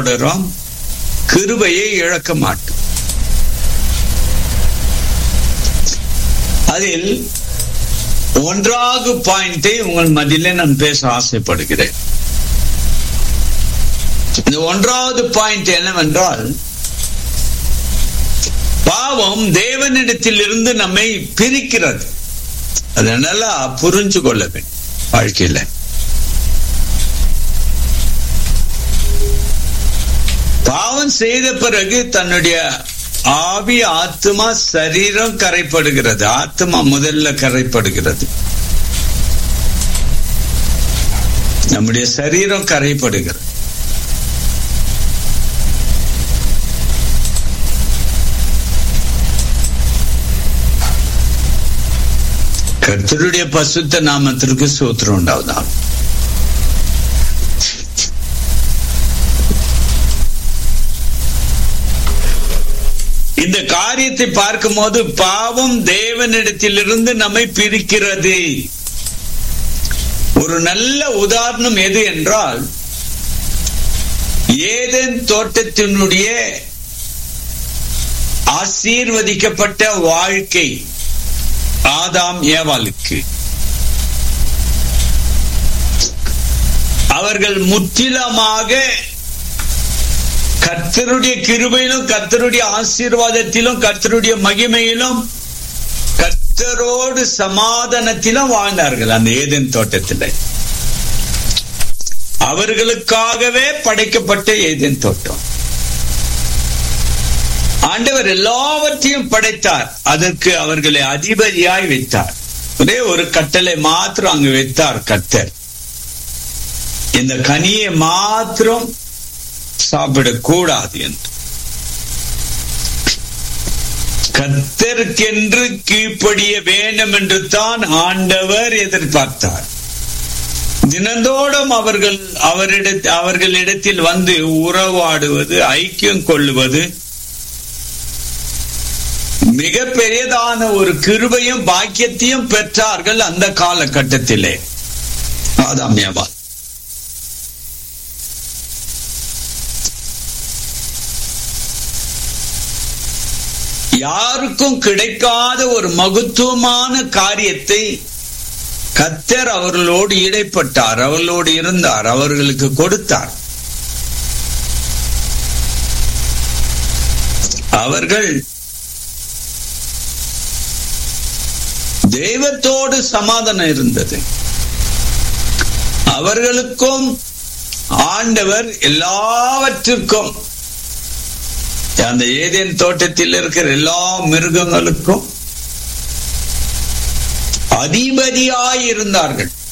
தொடரும் கிருபையை இழக்க மாட்டோம் அதில் ஒன்றாவது பாயிண்டை உங்கள் மதியில நான் பேச ஆசைப்படுகிறேன் இந்த ஒன்றாவது பாயிண்ட் என்னவென்றால் பாவம் தேவனிடத்தில் இருந்து நம்மை பிரிக்கிறது அதனால புரிஞ்சு கொள்ள வேண்டும் வாழ்க்கையில பாவம் செய்த பிறகு தன்னுடைய ஆவி ஆத்மா சரீரம் கரைப்படுகிறது ஆத்மா முதல்ல கரைப்படுகிறது நம்முடைய சரீரம் கரைப்படுகிறது கர்த்தருடைய பசுத்த நாமத்திற்கு சூத்திரம் உண்டாவதான் இந்த காரியத்தை பார்க்கும் போது பாவம் தேவனிடத்திலிருந்து நம்மை பிரிக்கிறது ஒரு நல்ல உதாரணம் எது என்றால் ஏதேன் தோட்டத்தினுடைய ஆசீர்வதிக்கப்பட்ட வாழ்க்கை ஆதாம் ஏவாளுக்கு அவர்கள் முற்றிலுமாக கர்த்தருடைய கிருபையிலும் கர்த்தருடைய ஆசீர்வாதத்திலும் கர்த்தருடைய மகிமையிலும் கர்த்தரோடு சமாதானத்திலும் வாழ்ந்தார்கள் அந்த ஏதேன் தோட்டத்தில் அவர்களுக்காகவே படைக்கப்பட்ட ஏதேன் தோட்டம் ஆண்டவர் எல்லாவற்றையும் படைத்தார் அதற்கு அவர்களை அதிபதியாய் வைத்தார் ஒரே ஒரு கட்டளை மாத்திரம் அங்கு வைத்தார் கர்த்தர் இந்த கனியை மாத்திரம் சாப்பிடக்கூடாது என்று கத்தருக்கென்று கீழ்ப்படிய வேண்டும் என்று தான் ஆண்டவர் எதிர்பார்த்தார் தினந்தோறும் அவர்கள் அவரிட அவர்களிடத்தில் வந்து உறவாடுவது ஐக்கியம் கொள்ளுவது மிக பெரியதான ஒரு கிருபையும் பாக்கியத்தையும் பெற்றார்கள் அந்த காலகட்டத்திலே ஆதாமியாவா யாருக்கும் கிடைக்காத ஒரு மகத்துவமான காரியத்தை கத்தர் அவர்களோடு இடைப்பட்டார் அவர்களோடு இருந்தார் அவர்களுக்கு கொடுத்தார் அவர்கள் தெய்வத்தோடு சமாதானம் இருந்தது அவர்களுக்கும் ஆண்டவர் எல்லாவற்றிற்கும் அந்த ஏதேன் தோட்டத்தில் இருக்கிற எல்லா மிருகங்களுக்கும் அதிபதியாய் இருந்தார்கள்